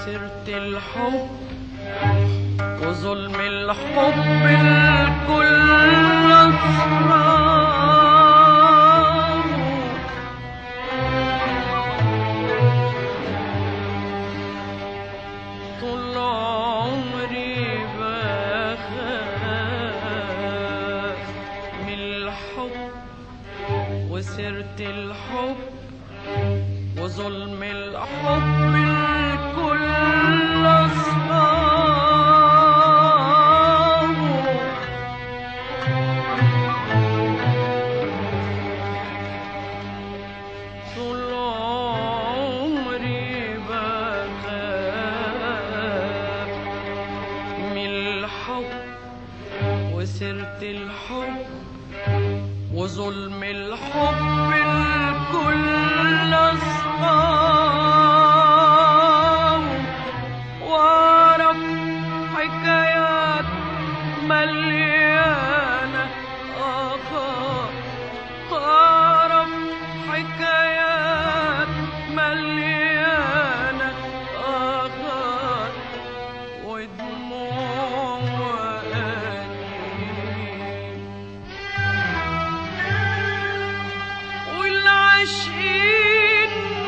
وسيرة الحب وظلم الحب الكل أسرار طول عمري بخاف من الحب وسيرة الحب وظلم الحب الكل أصحاب طول عمري بخاف من الحب وسيرة الحب وظلم الحب الكل أصحاب وأعرف حكايات مليانة آخر أعرف حكايات مليانة آخر ودموع وأنين والعاشقين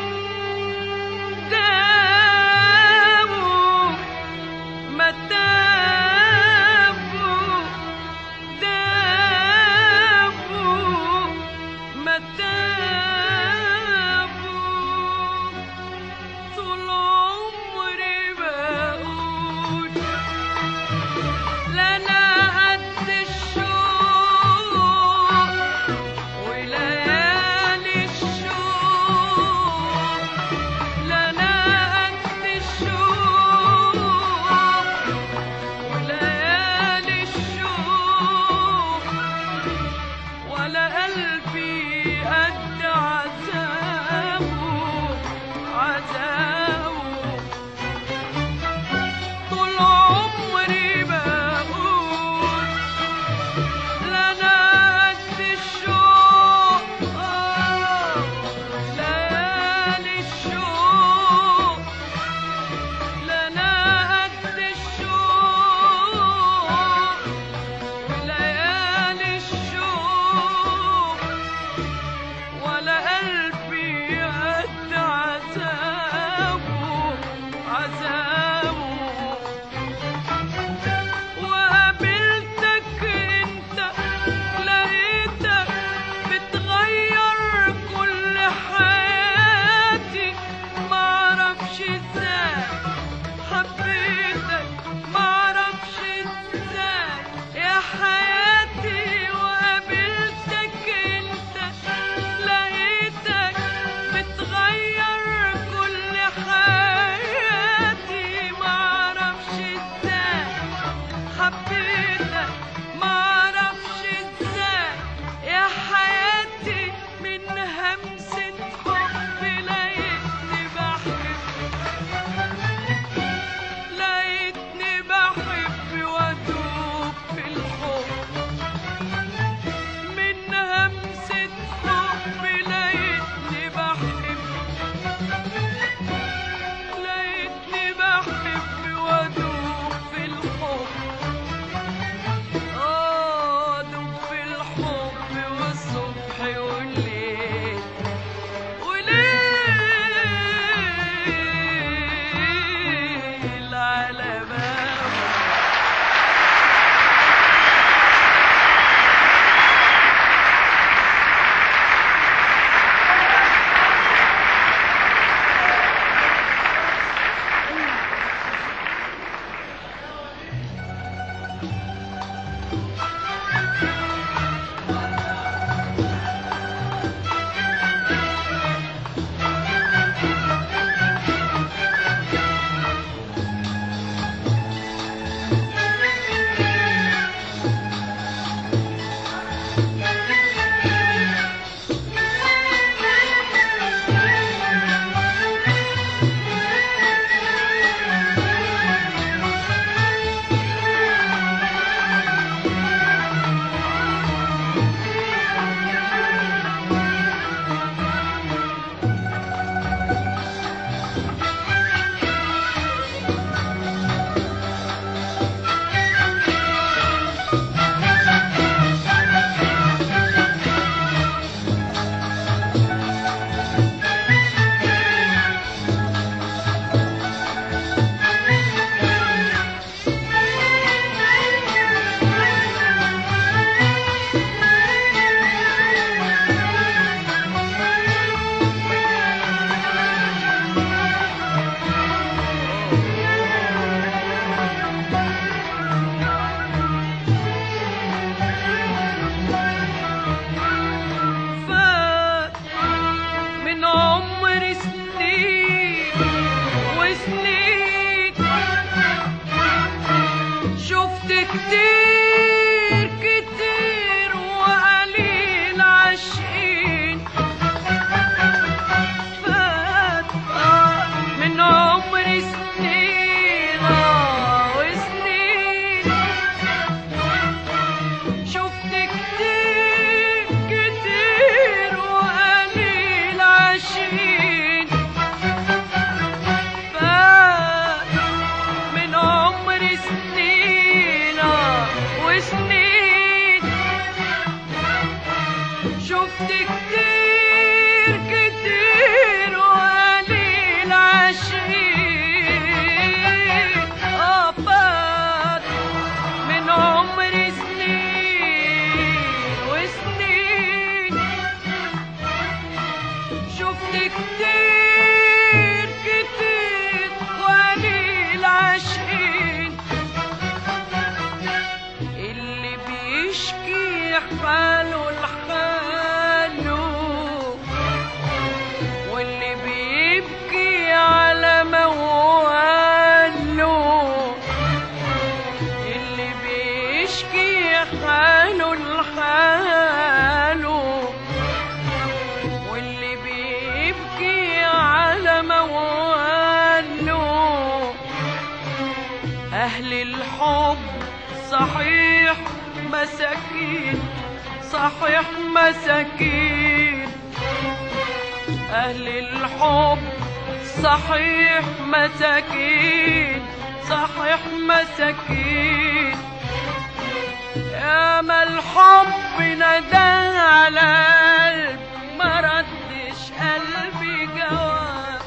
مساكين صحيح مساكين أهل الحب صحيح مساكين صحيح مساكين يا ما الحب ندى على قلب ما ردش قلبي جواب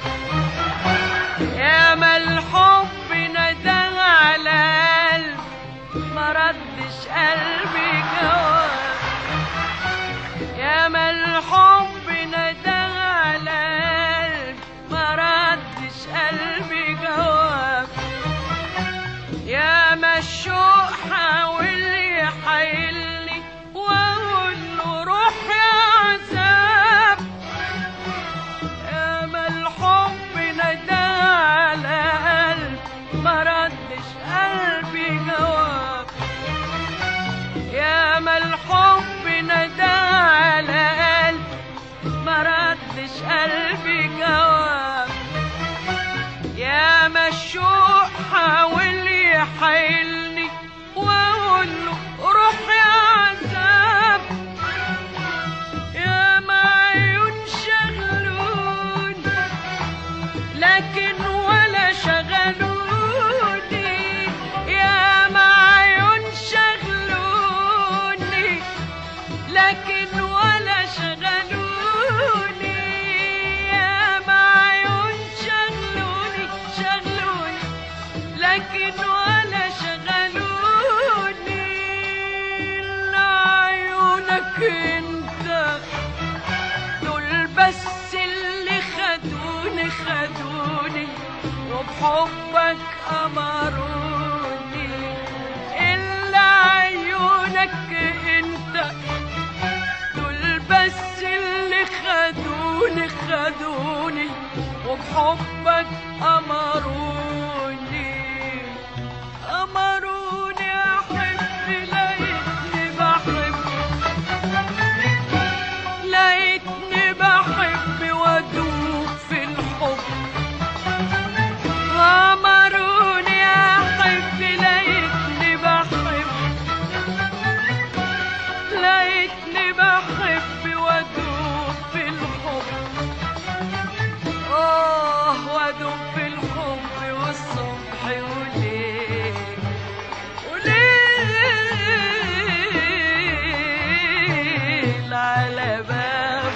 يا ما الحب ندى على قلب ما ردش قلبي جواب يا ما الحب ندى على قلب ما ردش قلبي جواب يا ما الشوق حاول يحايلني واقول له روح يا عذاب يا ما الحب ندى على قلب ما ردش قلبي جواب يا ما الحب ندى على قلب ما ردش قلبي جواب يا ما الشوق حاول يحايلني واقول له روح يا عذاب يا ما عيون شغلوني لكن ولا شغلوني يا ما عيون شغلوني لكن ولا شغلوني يا ما عيون شغلوني شغلوني لكن ولا شغلوني إلا عيونك انت دول بس اللي خدوني خدوني وبحبك أمروني إلا عيونك انت دول بس اللي خدوني خدوني وبحبك أمروني أمروني أحب لقيتني بحب لقيتني بحب وأدوب في الحب أمروني أحب لقيتني بحب لقيتني بحب وأدوب في الحب آه وأدوب في الحب والصبح وليل وليل على بابه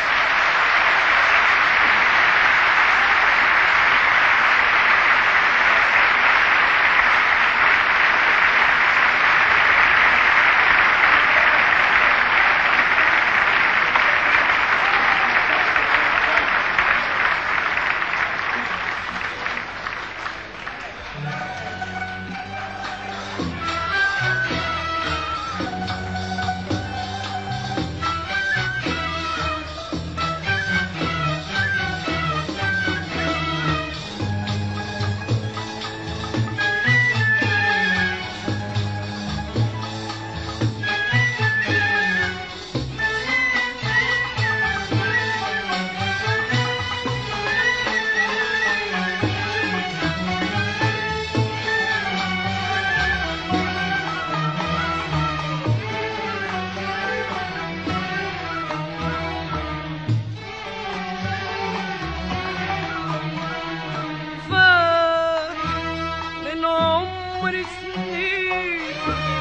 فات من عمر سنين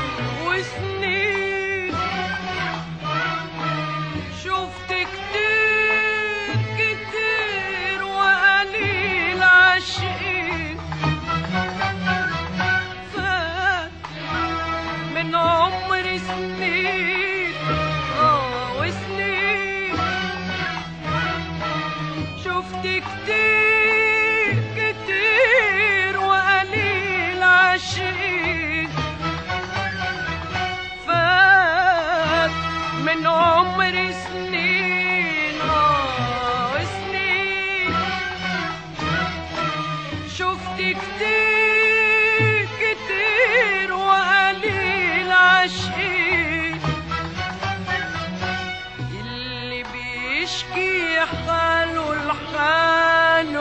وسنين شفت كتير كتير وقليل عاشقين فات من عمر سنين اه وسنين شفت كتير كتير وقليل عاشقين فات من عمر سنين اه سنين شفت كتير كتير وقليل عاشقين اللي بيشكي حاله لحاله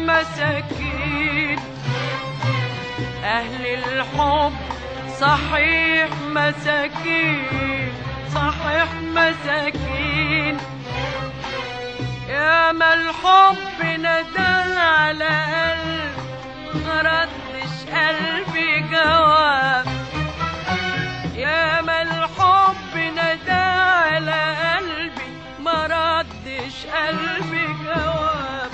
مساكين أهل الحب صحيح مساكين صحيح مساكين يا ما الحب ندى على قلب مردش قلبي جواب يا ما الحب ندى على قلبي مردش قلبي جواب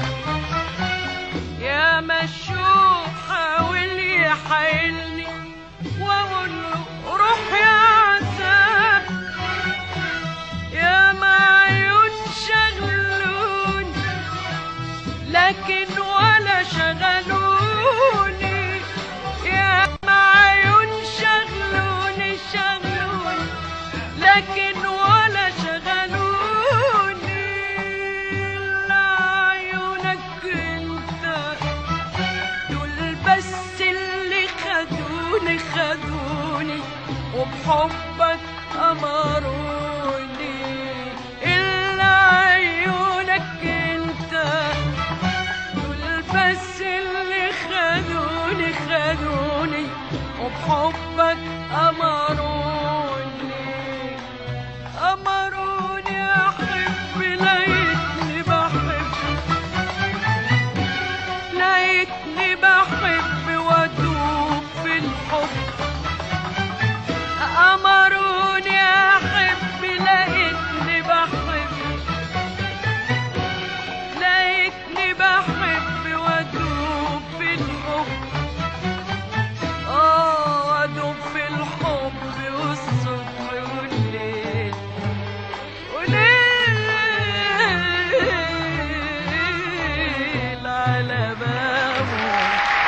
يا ما الشوق حاول يحايلني واقول له روح يا عذاب يا ما عيون شغلوني لكن ولا شغلوني يا ما عيون شغلوني شغلوني لكن ولا شغلوني إلا عيونك انت دول بس اللي خدوني خدوني وبحبك أمروني إلا عيونك انت دول بس اللي خدوني خدوني وبحبك أمروني أمروني أحب لقيتني بحب لقيتني بحب وأدوب في الحب أمروني أحب لقيتني بحب لقيتني بحب وأدوب في الحب آه وأدوب في الحب والصبح والليل وليل على بابه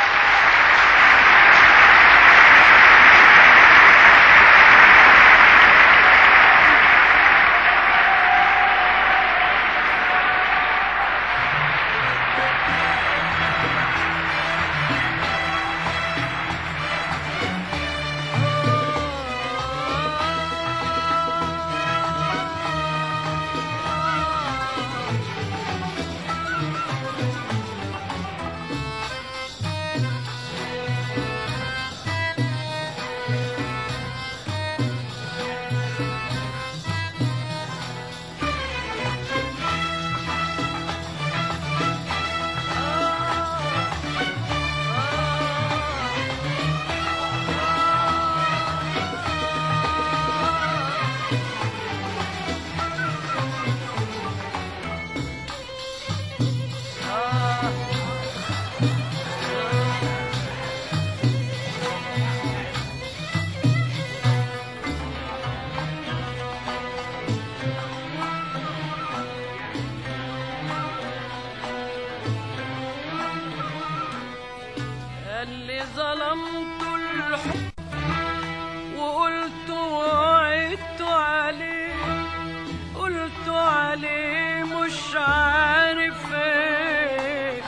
اللي ظلمت الحب وقلت وعدت عليه قلت عليه مش عارف ايه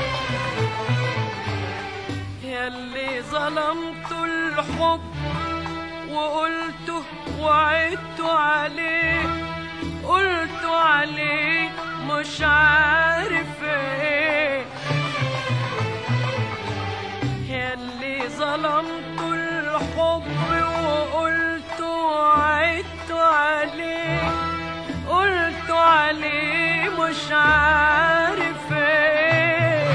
ياللي ظلمت الحب وقلت وعدت عليه قلت عليه مش عارف ايه ياللي ظلمت الحب وقلت وعدت عليه قلت عليه مش عارف ايه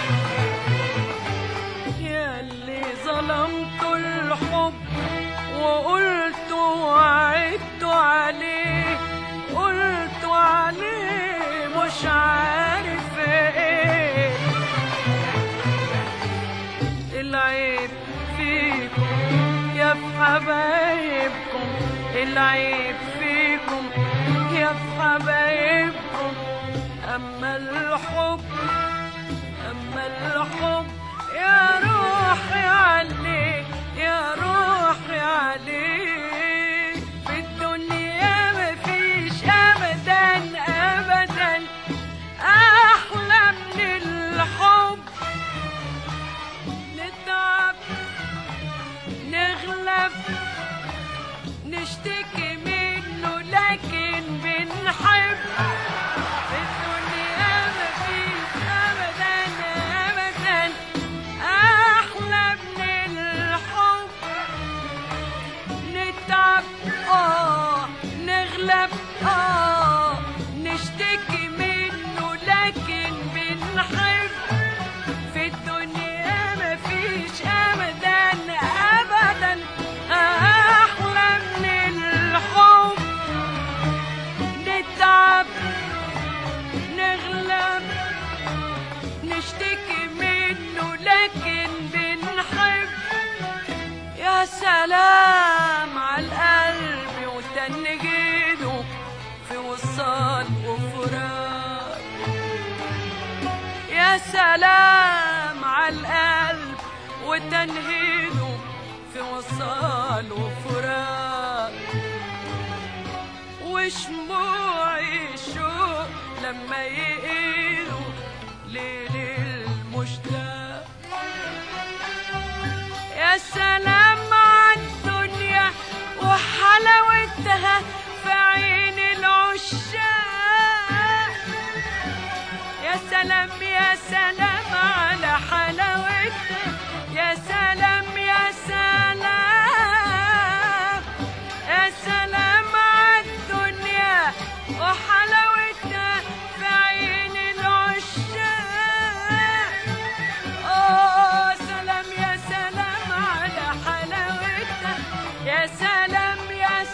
ياللي ظلمت الحب وقلت وعدت عليه قلت عليه مش عارف ايه العيب فيكم يا في حبايبكم العيب فيكم يا في حبايبكم أما الحب أما الحب يا روحي عليه يا روحي عليه في الدنيا مفيش أبدا أبدا أحلى من الحب نتعب نغلب نشتكي منه لكن بنحب في الدنيا مفيش أبدا نشتكي منه لكن بنحب يا سلام على القلب وتنجيده في وصال وفراق يا سلام على القلب وتنهيده في وصال وفراق وشموع الشوق لما يقيلوا ليل المشتاق يا سلام على الدنيا وحلاوتها في عين العشاق يا سلام يا سلام على حلاوتها يا سلام يا سلام يا سلام على الدنيا وحلاوتها في عين العشاق آه سلام يا سلام على حلاوتها يا سلام يا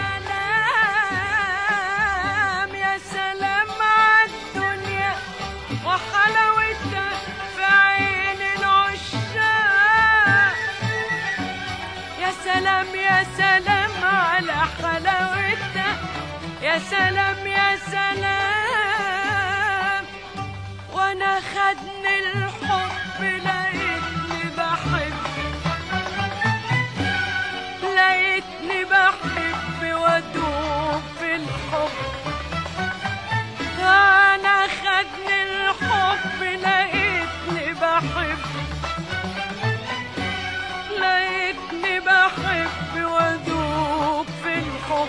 سلام يا سلام على الدنيا وحلاوتها في عين العشاق يا سلام يا سلام على حلاوتها يا سلام يا سلام وانا خدني الحب لقيتني بحب لقيتني بحب وادوب في الحب انا خدني الحب لقيتني بحب لقيتني بحب وادوب في الحب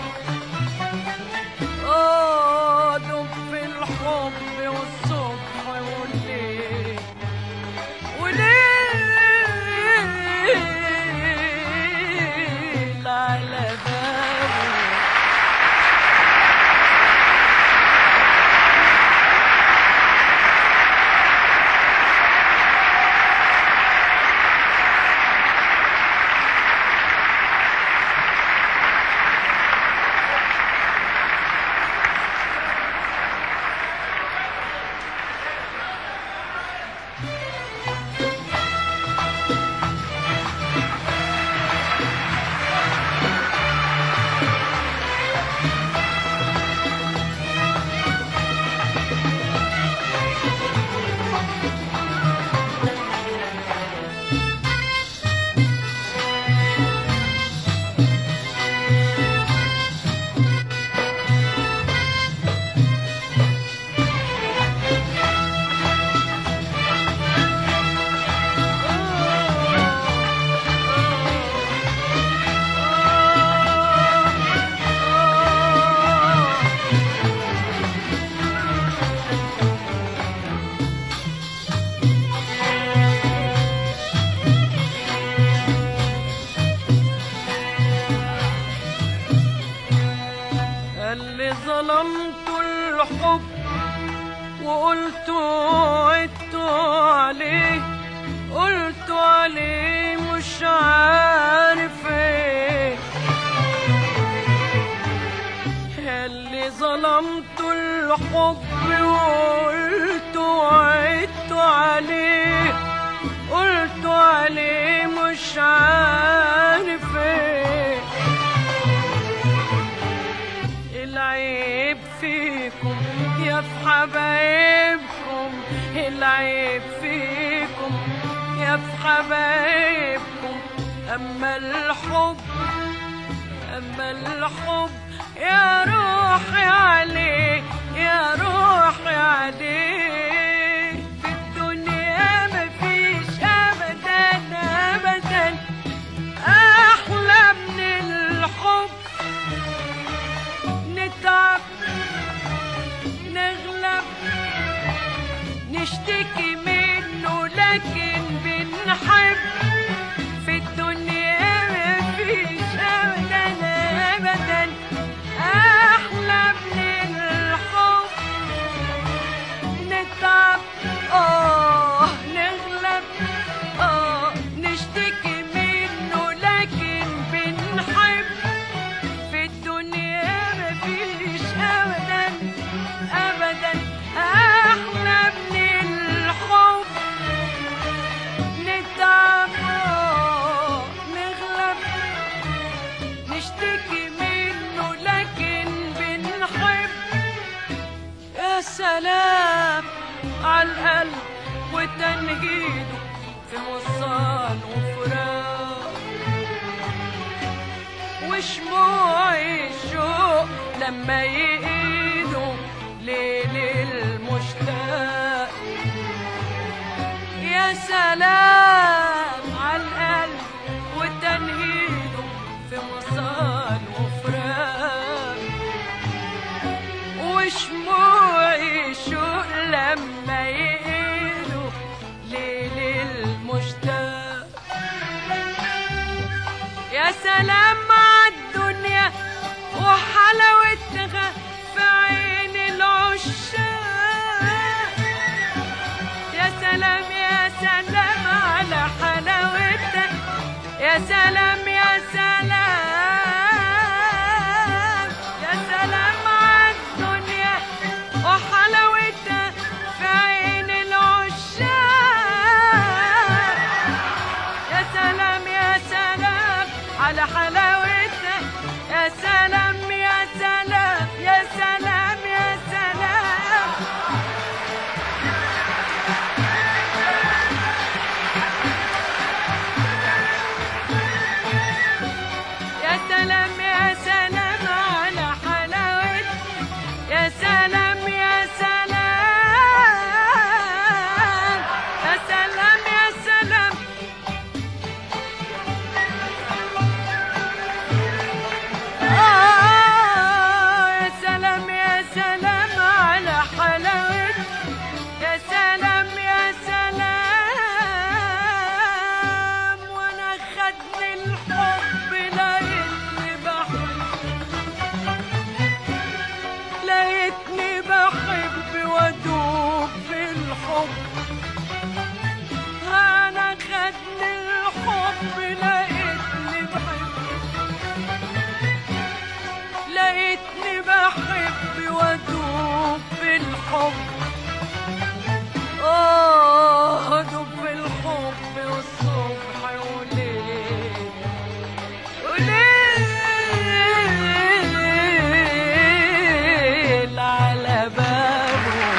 اه دوب في الحب والصبح والليل وليل على بالي اللي ظلمت الحب وقلت وعدت عليه قلت عليه مش عارف ايه اللي ظلمت الحب وقلت وعدت عليه قلت عليه مش عارف ايه العيب فيكم يا في حبايبكم العيب فيكم يا في حبايبكم أما الحب أما الحب يا روحي عليه يا روحي عليه في الدنيا مفيش أبدا أبدا أحلى من الحب نتعب نغلب نشتكي منه لكن بنحب في الدنيا مفيش ابدا ابدا احلى من الحب نتعب اه نغلب اه نشتكي منه لكن بنحب في الدنيا مفيش ابدا ابدا احلى من الحب تنهيده في مصان وفراق وشموع الشوق لما يقيدوا ليل المشتاق يا سلام على القلب وتنهيده في مصان وفراق وشموع الشوق لما يقيدوا ليل المشتاق يا سلام على الدنيا وحلاوتها في عين العشاق يا سلام يا سلام على حلاوتها يا سلام يا سلام يا سلام على الدنيا وحلاوتها في عين العشاق يا سلام يا سلام على حلاوتها يا سلام يا سلام يا سلام يا سلام يا سلام يا سلام على حلاوتها يا سلام يا سلام يا سلام يا سلام آه يا سلام يا سلام على حلاوتها يا سلام يا سلام وانا خدني الحب لقيتني بحب لقيتني بحب وادوب في الحب انا خدني الحب لقيتني بحب لقيتني بحب وادوب في الحب اه ادوب في الحب والصبح وليل وليل على بابه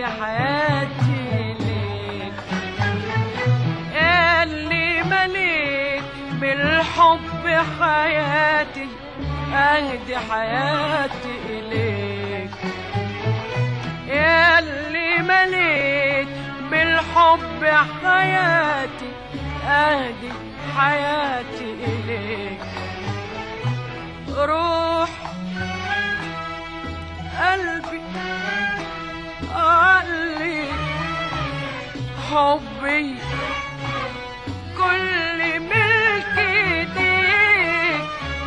اهدي حياتي ليك اللي مليت بالحب حياتي اهدي حياتي اليك اللي مليت بالحب حياتي اهدي حياتي اليك روح قلبي عقلي حبي كل ملك ايديك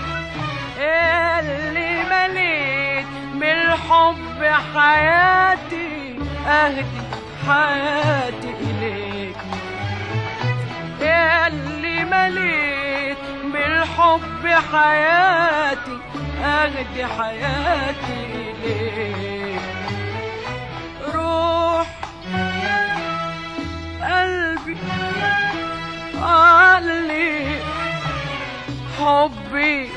اللي مليت بالحب حياتي اهدي حياتي اليك اللي مليت بالحب حياتي اهدي حياتي اليك روح قلبي عقلي حبي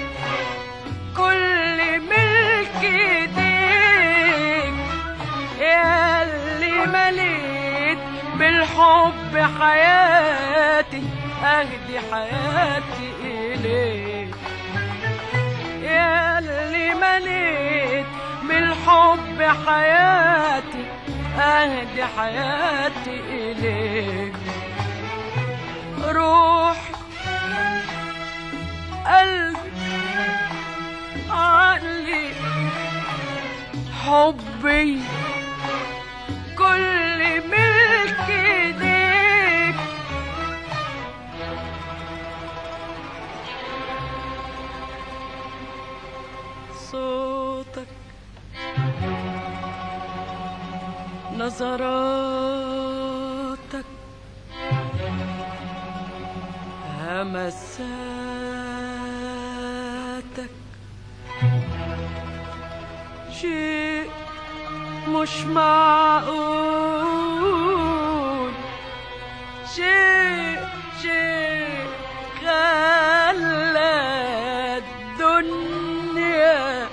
كل ملك ايديك ياللي مليت بالحب حياتي اهدي حياتي اليك ياللي مليت بالحب حياتي اهدي حياتي اليك روح قلبي عقلي حبي كل ملك ايديك صوتك نظراتك همساتك شيء مش معقول شيء شيء خلى الدنيا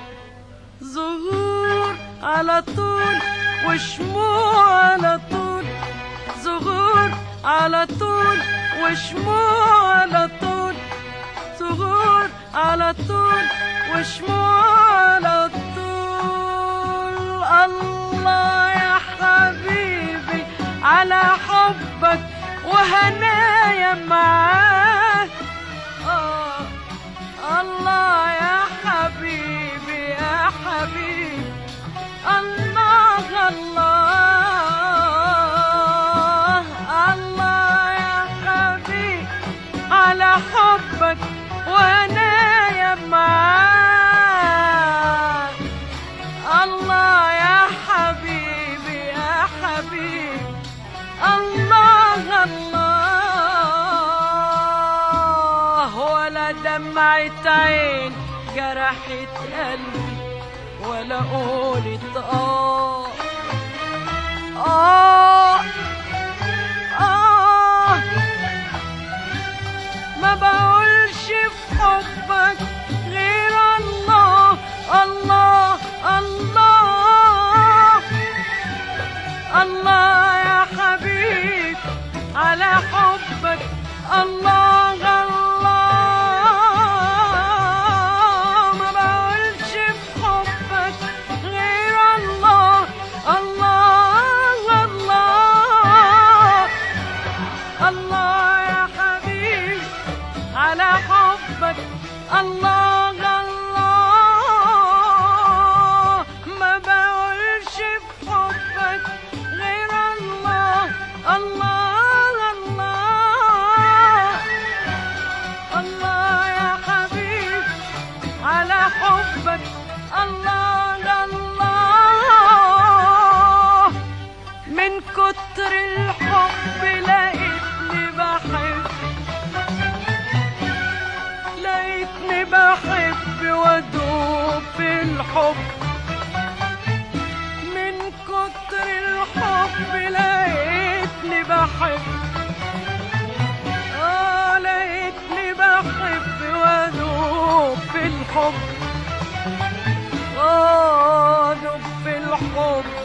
ظهور على طول وشموع على طول ظهور على طول وشموع على طول ظهور على طول وشموع على طول الله يا حبيبي على حبك وهنايا معاك آه الله يا حبيبي يا حبيبي الله الله الله يا حبيبي على حبك وانا يا معاك الله يا حبيبي يا حبيبي الله الله ولا دمعة عين جرحت قلبي ولا قولت اه اه اه ما بقولش في حبك غير الله الله الله الله يا حبيب على حبك الله الله ما بقولش في حبك غير الله الله الله الله يا حبيب على حبك الله الله ما بقولش في حبك غير الله الله الله الله يا حبيب على حبك الله الله من كتر الحب لقيتني بحب لقيتني بحب وادوب في الحب من كتر الحب لقيتني بحب اه لقيتني بحب وادوب في الحب اه دوب في الحب